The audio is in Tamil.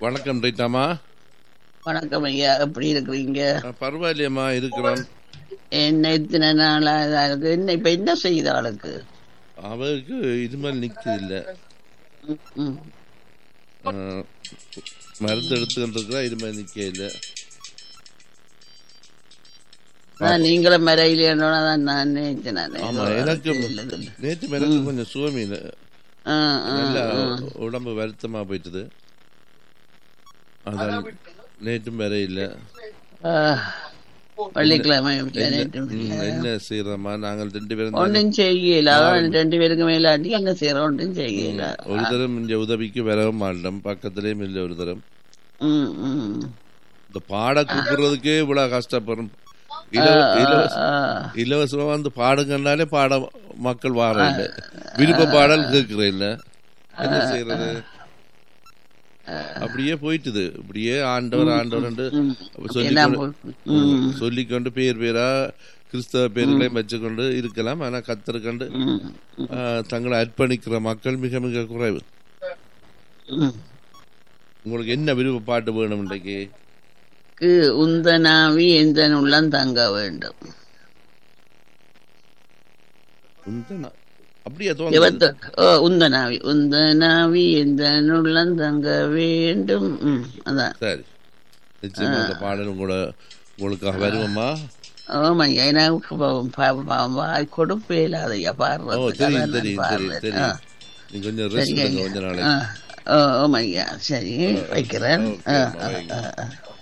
வணக்கம் ரைட்டாமா வணக்கம் ஐயா எப்படி இருக்கிறீங்க பரவாயில்லையம்மா இருக்கிறோம் என்ன இத்தனை நாளா இதா இருக்கு என்ன இப்ப என்ன செய்யுது ஆளுக்கு அவருக்கு இது மாதிரி நிற்குது இல்லை ம், மருந்து எடுத்துக்கிட்டு இருக்கிறா இது மாதிரி நிற்க இல்லை அதான் நீங்களும் மறையிலேன்னு தான் நான் நினைச்சேன் நானு. ஆமா எனக்கு இல்ல, இல்ல. நேற்று மிளகு கொஞ்சம் சுவமியில் ஆ, ஆ, நல்ல ஆ. உடம்பு வருத்தமா போயிட்டுது அதான் நேற்றும் வேற இல்லை ஆ, வெள்ளிக்கிழமை வீட்டுல நேற்று ம், என்ன செய்யறோமா நாங்கள் ரெண்டு பேரும் தானே- ஒன்றும் செய்யல அதான் ரெண்டு பேருக்கு மேலாட்டி என்ன செய்யறோம் ஒன்றும் செய்யல ஒரு தரம் இங்க உதவிக்கு வரவும் மாட்டோம் பக்கத்துலயும் இல்லை ஒரு தரம் ம், ம். இந்த பாட கூப்பிடுறதுக்கே இவ்வளவு கஷ்டப்படும் இலவ- இலவச ஆ, இலவசமா வந்து பாடுங்கன்னாலே பாட மக்கள் வார இல்ல விருப்ப பாடல் கேட்கிற இல்ல என்ன செய்யறது அப்படியே போயிட்டுது இப்படியே ஆண்டவர் ஆண்டவர் ம். எல்லாம் சொல்லிக்கொண்டு போ- ம், சொல்லிக்கொண்டு பேர் பேரா கிறிஸ்தவ பேர்களையும் வச்சுக்கொண்டு இருக்கலாம் ஆனா கத்தருக்கண்டு ம், ஆ, தங்களை அர்ப்பணிக்கிற மக்கள் மிக மிக குறைவு ம். உங்களுக்கு என்ன விருப்ப பாட்டு வேணும் இன்றைக்கு க்கு உந்தனாவி எந்த உள்ளம் தங்க வேண்டும் உந்தனா. அப்படியா தோணுது எவத்த ஓ உந்தனாவி உந்தனாவி எந்த உள்ளம் தங்க வேண்டும் ம், அதான் சரி நிச்சயமா அந்த பாடல் கூட உங்களுக்காக வருவோமா ஆமாய்யா எனக்கு பாவம், பாவம், பாவம், வாய் கொடுப்பே இல்லாதையா ஓ பாடுறது தெரியும் தெரியும் தெரியும் தெரியும் நீங்க கொஞ்சம் ரெஸ்ட் எடுங்க கொஞ்ச நாளைக்கு ஓ ஆமாய்யா சரி வைக்கிறேன் ஓகே, ஆ, அம்மா, ஆ, வைங்க. ஆ, ஆ.